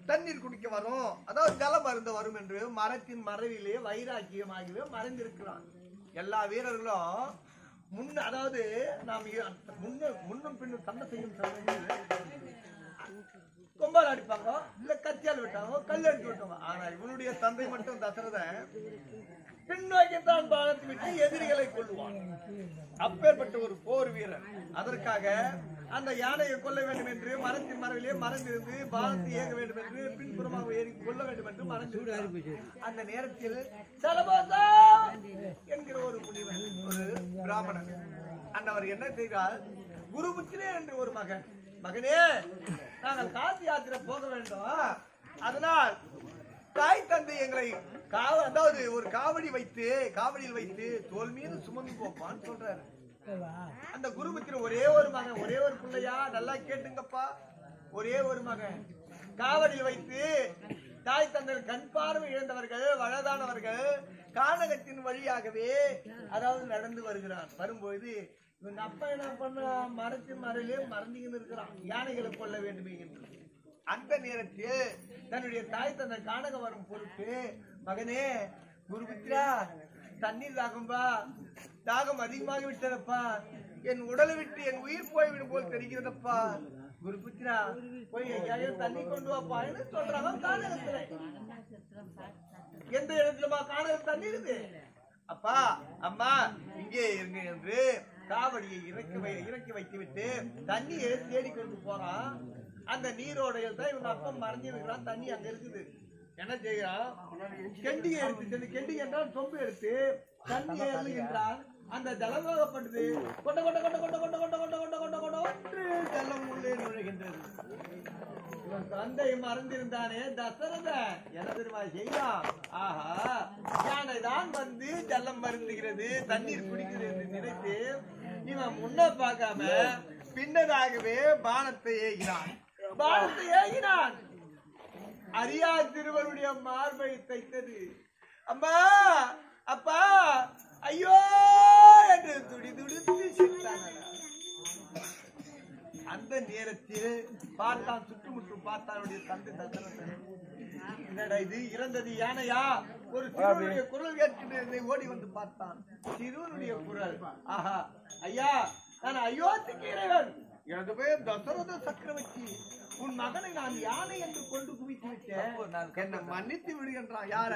தண்ணீர் குடிக்க வரும் அதாவது ஜலம் அருந்த வரும் என்று மரத்தின் மறைவிலே வைராக்கியமாகவே மறைந்திருக்கிறான் எல்லா வீரர்களும் முன்ன அதாவது நாம் இ- முன்ன முன்னும் பின்னும் சண்டை செய்யும் சமயத்தில் கொம்பால் அடிப்பாங்க இல்ல கத்தியால் விட்டாங்க கல் எடுத்து விட்டாங்க ஆனா இவனுடைய தந்தை மட்டும் தசரதன் பின்னோக்கித்தான் பாலத்தை விட்டு எதிரிகளை கொள்ளுவான் அப்பேற்பட்ட ஒரு போர் வீரர் அதற்காக அந்த யானையை கொல்ல வேண்டும் என்று மரத்தின் மரவிலே மறைந்திருந்து பாலத்தை ஏக வேண்டும் என்று பின்புறமாக ஏறி கொல்ல வேண்டும் என்று மறைந்து அந்த நேரத்தில் சலபோசா என்கிற ஒரு முனிவன் ஒரு பிராமணன் அந்தவர் என்ன செய்கிறார் குருபுத்திரே என்று ஒரு மகன் மகனே நாங்கள் காசி யாத்திரை போக வேண்டும் அதனால் தாய் தந்தை எங்களை காவ அதாவது ஒரு காவடி வைத்து காவடியில் வைத்து தோல் மீது சுமந்து போப்பான்னு சொல்றாரு அந்த குருபுத்திர ஒரே ஒரு மகன் ஒரே ஒரு பிள்ளையா நல்லா கேட்டுங்கப்பா ஒரே ஒரு மகன் காவடியில் வைத்து தாய் தந்தை கண் பார்வை இழந்தவர்கள் வயதானவர்கள் கானகத்தின் வழியாகவே அதாவது நடந்து வருகிறான் வரும்போது இவங்க அப்பா என்ன பண்ண மரத்தின் மறையிலே மறந்துகின்னு இருக்கிறான் யானைகளை கொல்ல வேண்டுமே என்று அந்த நேரத்தில் தன்னுடைய தாய் தந்தை காணக வரும் பொருட்டு மகனே குருபுத்திரா தண்ணீர் தாகம்பா தாகம் அதிகமாகி விட்டதப்பா என் உடலை விட்டு என் உயிர் போய்விடும் போல் தெரிகிறதப்பா குருபுத்திரா போய் எங்கேயாவது தண்ணி கொண்டு வாப்பா என்று சொல்றாங்க கானகத்துல எந்த இடத்துலமா காணக தண்ணி இருக்கு அப்பா அம்மா இங்கே இருங்க என்று காவடியை இறக்கி வை இறக்கி வைத்து விட்டு தண்ணியை தேடிக்கொண்டு போறான் அந்த நீரோடையில் தான் இவங்க அப்பா மறைஞ்சிருக்கிறான் தண்ணி அங்க இருக்குது என்ன செய்யறான் கெண்டியை எடுத்து சென்று கெண்டி என்றால் சொம்பு எடுத்து தண்ணியை எழுகின்றான் அந்த ஜலமாகப்பட்டது கொண்ட கொண்ட கொண்ட கொண்ட கொண்ட கொண்ட கொண்ட கொண்ட கொண்ட கொண்ட ஒன்று ஜலம் உள்ளே நுழைகின்றது இவன் தந்தை மறந்திருந்தானே தசரதன் என்ன தெரியுமா செய்தான் ஆஹா யானை தான் வந்து ஜலம் மருந்துகிறது தண்ணீர் குடிக்கிறது என்று நினைத்து இவன் முன்ன பார்க்காம பின்னதாகவே பானத்தை ஏகினான் பானத்தை ஏகினான் அரியா திருவருடைய மார்பை தைத்தது அம்மா அப்பா ஐயோ என்று துடி துடித்து சிரித்தானடா அந்த நேரத்தில் பார்த்தான் சுற்றுமுற்றும் பார்த்தான் அவனுடைய தந்தை தசரதன் என்னடா இது இறந்தது யானையா ஒரு சிறுவனுடைய குரல் கேட்கின்றது ஓடி வந்து பார்த்தான் சிறுவனுடைய குரல் ஆஹா ஐயா நான் அயோத்திக்கு இறைவன் எனது பெயர் தசரத சக்கரவர்த்தி உன் மகனை நான் யானை என்று கொண்டு குவித்து விட்டேன் என்னை மன்னித்து விடுகின்றான் யார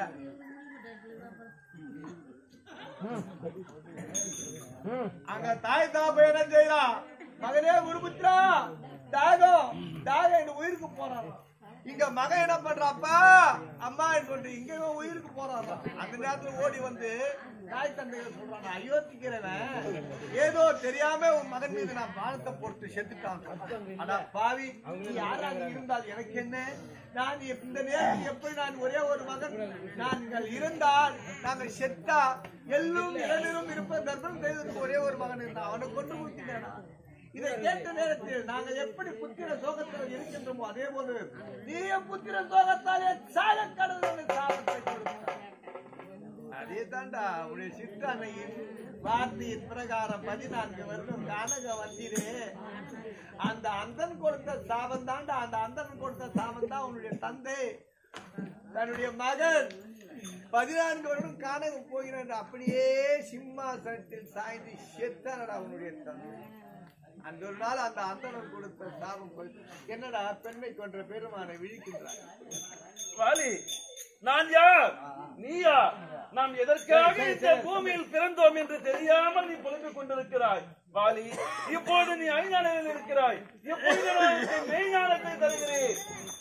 அங்க தாய் தாப்ப என்ன செய்யறான் மகனே குருபுத்திரா தாகம் தாகம் என் உயிருக்கு போறான் இங்க மகன் என்ன பண்றாப்பா அம்மா கொண்டு இங்க இவன் உயிருக்கு போறான் அந்த நேரத்துல ஓடி வந்து தாய் தந்தைகள் சொல்றாங்க அயோத்திக்கிறவன் ஏதோ தெரியாம உன் மகன் மீது நான் பானத்தை போட்டு செத்துட்டான் ஆனா பாவி நீ யாராக இருந்தால் எனக்கு என்ன நான் இந்த நேரத்தில் எப்படி நான் ஒரே ஒரு மகன் நாங்கள் இருந்தால் நாங்கள் செத்தா எல்லும் இளநீரும் இருப்ப தர்மம் செய்ததுக்கு ஒரே ஒரு மகன் இருந்தான் அவனை கொண்டு முடிக்கிறேனா இதை கேட்ட நேரத்தில் நாங்கள் எப்படி புத்திர சோகத்தில் இருக்கின்றோமோ அதே போல நீய புத்திர சோகத்தாலே சாக கடவுள் சாபத்தை கொடுத்தார் அதே தாண்டா உடைய சிற்றன்னையின் வார்த்தையின் பிரகாரம் பதினான்கு வருடம் கானக வந்தீரே அந்த அந்தன் கொடுத்த சாபம் தாண்டா அந்த அந்தன் கொடுத்த சாபம் தான் உன்னுடைய தந்தை தன்னுடைய மகன் பதினான்கு வருடம் கானகம் போகிறேன் என்று அப்படியே சிம்மாசனத்தில் சாய்ந்து செத்தானடா உன்னுடைய தந்தை அந்த ஒரு நாள் அந்த அந்தனர் கொடுத்த சாபம் போய் என்னடா பெண்ணை கொன்ற பெருமானை விழிக்கின்றார் வாலி நான் யார் நீ யார் நாம் எதற்காக இந்த பூமியில் பிறந்தோம் என்று தெரியாமல் நீ புலம்பிக் கொண்டிருக்கிறாய் வாலி இப்போது நீ ஐஞானில் இருக்கிறாய் இப்பொழுது நான் உனக்கு மெய்ஞானத்தை தருகிறேன்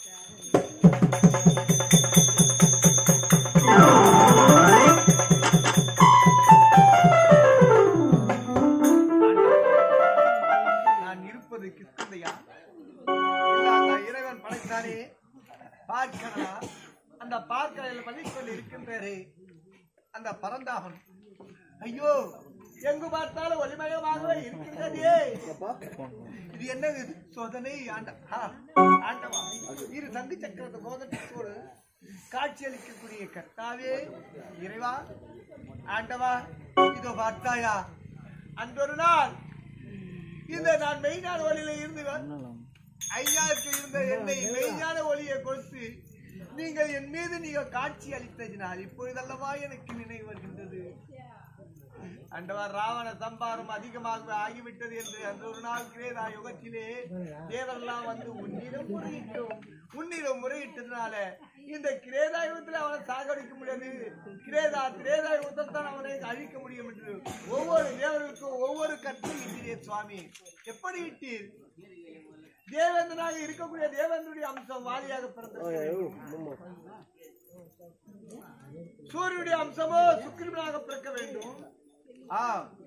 நான் இருப்பது கிஷ்கிந்தையா இல்ல அந்த இறைவன் படைத்தானே பார்க்கடலா அந்த பார்க்கடலில் மதிக்கொண்டு இருக்கின்றாரே அந்த பரந்தாமன் ஐயோ எங்கு பார்த்தாலும் ஒளிமயமாகவே இருக்கின்றதே இது என்னது இது? சோதனை ஆண்ட ஆ, ஆண்டவா இரு சங்கு சக்கரத்து மோதத்தோடு காட்சியளிக்கக்கூடிய கர்த்தாவே இறைவா ஆண்டவா இதோ பார்த்தாயா அன்றொரு நாள் இந்த நான் மெய்நாள் வழியில இருந்து வ- ஐயாவுக்கு இருந்த என்னை மெய்ஞான ஒளியை கொடுத்து நீங்கள் என் மீது நீங்கள் காட்சி அளித்ததினால் இப்பொழுதல்லவா எனக்கு நினைவு வருகின்றது அண்டவர் ராவண சம்பாரம் அதிகமாக ஆகிவிட்டது என்று அந்த ஒரு நாள் கிரேதா யுகத்திலே தேவரெல்லாம் வந்து உன்னிடம் முறையிட்டோம் உன்னிடம் முறையிட்டதுனால இந்த கிரேதா யுகத்தில் அவனை சாகடிக்க முடியாது கிரேதா கிரேதா யுகத்தில் தான் அவனை அழிக்க முடியும் என்று ஒவ்வொரு தேவர்களுக்கும் ஒவ்வொரு கட்டளை இட்டீரே சுவாமி எப்படி இட்டீர் தேவேந்திரனாக இருக்கக்கூடிய தேவேந்திரனுடைய அம்சம் வாலியாக பிறந்தது சூரியனுடைய அம்சமோ சுக்கிரனாக பிறக்க வேண்டும் ஆ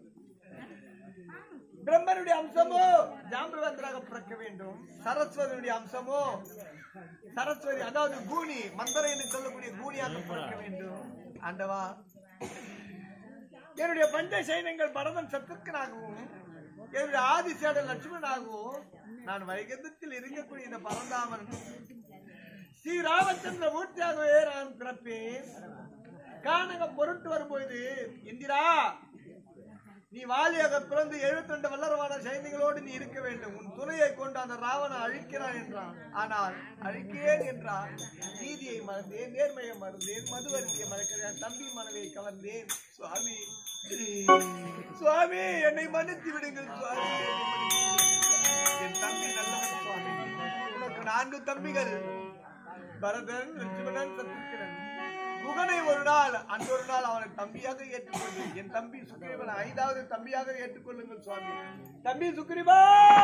பிரம்மனுடைய அம்சமோ ஜாம்பவந்தராக பிறக்க வேண்டும் சரஸ்வதியுடைய அம்சமோ சரஸ்வதி அதாவது கூனி மந்தரை என்று சொல்லக்கூடிய கூனியாக பிறக்க வேண்டும் ஆண்டவா என்னுடைய பஞ்ச சைனங்கள் பரதன் சத்துருக்கனாகவும் என்னுடைய ஆதிசேடன் லட்சுமணனாகவும் நான் வைகந்தத்தில் இருக்கக்கூடிய இந்த பரந்தாமன் ஸ்ரீ ராமச்சந்திர மூர்த்தியாகவே நான் பிறப்பேன் காணக பொருட்டு வரும்போது இந்திரா நீ வாலியாக பிறந்து எழுபத்தி ரெண்டு வல்லரவான சைனிகளோடு நீ இருக்க வேண்டும் உன் துணையை கொண்டு அந்த ராவணன் அழிக்கிறான் என்றான் ஆனால் அழிக்கிறேன் என்றான் நீதியை மறந்தேன் நேர்மையை மறந்தேன் மதுவருத்தியை மறக்கிறேன் தம்பி மனைவியை கவர்ந்தேன் சுவாமி சுவாமி என்னை மன்னித்து விடுங்கள் சுவாமி என்னை மன்னித்து விடுங்கள். என் தம்பி நல்லவன் சுவாமி உனக்கு நான்கு தம்பிகள் பரதன் லட்சுமணன் சத்ருக்கனன் குகனை ஒரு நாள் அன்றொரு நாள் அவனை தம்பியாக ஏற்றுக்கொண்டு என் தம்பி சுக்ரீவன் ஐந்தாவது தம்பியாக ஏற்றுக்கொள்ளுங்கள் சுவாமி தம்பி சுக்ரீவா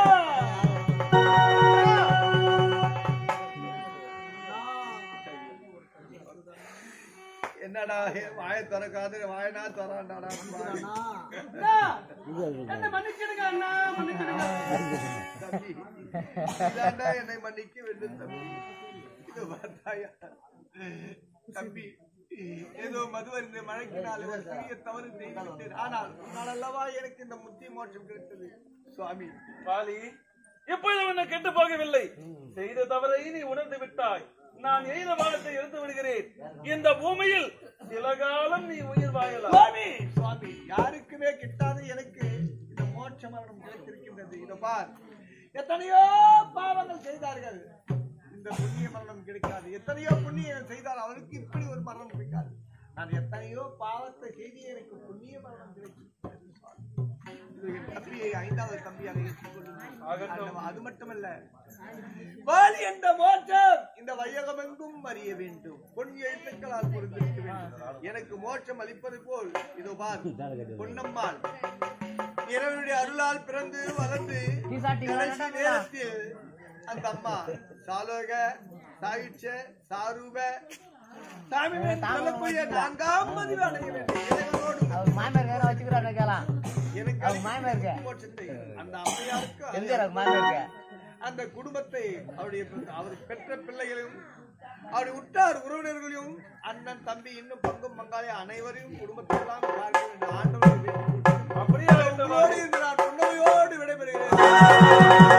என்னடா வாய திறக்காது வாயனா தரான்டாடா அண்ணா, என்ன மன்னிச்சிடுங்க அண்ணா மன்னிச்சிடுங்க தம்பி இதாண்டா என்னை மன்னிக்க வேண்டும் தம்பி இது பார்த்தாயா தம்பி ஏதோ மதுவறிந்த மழைக்கினால் ஒரு சிறிய தவறு செய்து விட்டேன் ஆனால் உன்னால் அல்லவா எனக்கு இந்த முத்தி மோட்சம் கிடைத்தது சுவாமி பாலி எப்பொழுதும் என்ன கெட்டு போகவில்லை செய்த தவறை நீ உணர்ந்து விட்டாய் நான் எய்த வானத்தை எடுத்து விடுகிறேன் இந்த பூமியில் சில காலம் நீ உயிர் வாழலாம் சுவாமி சுவாமி யாருக்குமே கிட்டாத எனக்கு இந்த மோட்ச மரணம் கிடைத்திருக்கின்றது இதோ பார் எத்தனையோ பாவங்கள் செய்தார்கள் இந்த புண்ணிய மரணம் கிடைக்காது எத்தனையோ புண்ணியம் செய்தால் அவனுக்கு இப்படி ஒரு மரணம் கிடைக்காது நான் எத்தனையோ பாவத்தை செய்து எனக்கு புண்ணிய மரணம் கிடைத்திருக்கிறது சுவாமி. இது என் தம்பியை ஐந்தாவது தம்பியாக ஏற்றுக்கொள்ளுங்கள். ஆகட்டும். அது மட்டுமல்ல வாலி என்ற மோட்சம் இந்த வையகம் எங்கும் அறிய வேண்டும் பொன் எழுத்துக்களால் பொருந்திருக்க வேண்டும் எனக்கு மோட்சம் அளிப்பது போல் இதோ பார் பொன்னம்மாள் இறைவனுடைய அருளால் பிறந்து வளர்ந்து கடைசி நேரத்தில் அந்த அம்மா சாலோக சாகிச்ச சாரூப சாமி சொல்லக்கூடிய நான்காம் பதிவு அடைய வேண்டும் இறைவனோடு அவர் மாமியார் வேற வச்சுக்கிறான்னு கேலாம் எனக்கு அவர் மாமியார் அளிக்கும் இருக்கு. மோட்சத்தை அந்த அம்மையாருக்கு எங்க இருக்கு மாமியார் இருக்கு அந்த குடும்பத்தை அவருடைய அவர் பெற்ற பிள்ளைகளையும் அவருடைய உற்றார் உறவினர்களையும் அண்ணன் தம்பி இன்னும் பங்கும் பங்காளி அனைவரையும் குடும்பத்தை எல்லாம் பார்க்க வேண்டும் ஆண்டவரை வேண்டிக் அப்படியே வேண்டும் உங்களோடு இருந்து நான் புன்னகையோடு விடைபெறுகிறேன்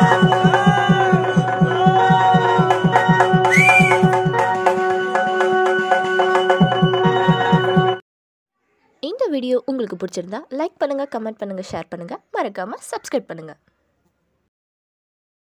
இந்த வீடியோ உங்களுக்கு பிடிச்சிருந்தா லைக் பண்ணுங்கள் கமெண்ட் பண்ணுங்கள் ஷேர் பண்ணுங்கள் மறக்காமல் சப்ஸ்கிரைப் பண்ணுங்கள்